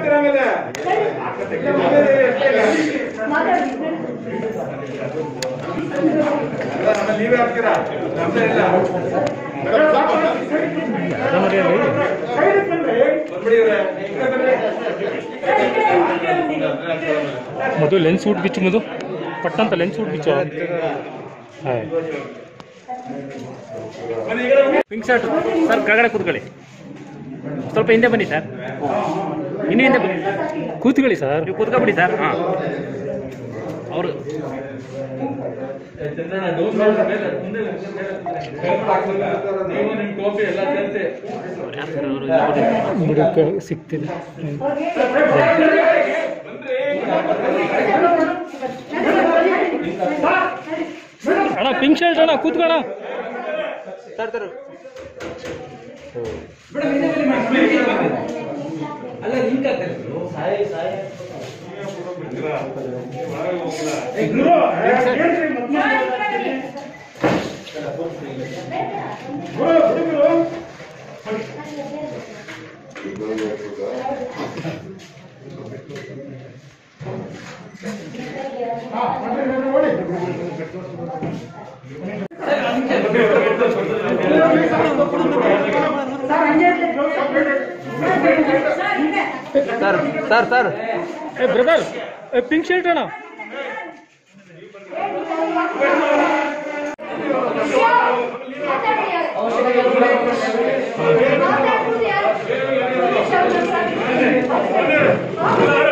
ಹಾಕ್ತೀರಾ ಆಮೇಲೆ ಅಲ್ಲ, ಆಮೇಲೆ ನೀವೇ ಹಾಕ್ತೀರಾ ನಮ್ದೇ ಇಲ್ಲ ಬಂದ್ಬಿಡಿ ಇವ್ರೆ. ಮಧು ಲೆನ್ಸ್ ಊಟ ಬಿಚ್ಚು ಮಧು ಪಟ್ಟಂತ ಲೆನ್ಸ್ ಊಟ ಬಿಚ್ಚು ಹಾಯ್ ಪಿಂಕ್ ಶರ್ಟ್ ಸರ್ ಕೆಳಗಡೆ ಕೂತ್ಕೊಳ್ಳಿ ಸ್ವಲ್ಪ ಹಿಂದೆ ಬನ್ನಿ ಸರ್ ಇನ್ನು ಹಿಂದೆ ಬನ್ನಿ ಕೂತ್ಕೊಳ್ಳಿ ಸರ್ ನೀವು ಕೂತ್ಕೊಬಿಡಿ ಸರ್ ಹಾಂ ಅವರು ನೀವು ನಿಮ್ ಕಾಫಿ ಎಲ್ಲ ಸೇರ್ಸಿ ಬುಡಕ್ಕೆ ಸಿಗ್ತಿದೆ ಅಣ್ಣ ಪಿಂಕ್ ಶರ್ಟ್ ಅಣ್ಣ ಕೂತ್ಕೋಣ ಸರ್ ಸರ್ ಸರ್ ಏ ಬ್ರದರ್ ಪಿಂಕ್ ಶರ್ಟ್ ಅಣ್ಣ ಮಾತಾಡ್ಬೋದು ಯಾರು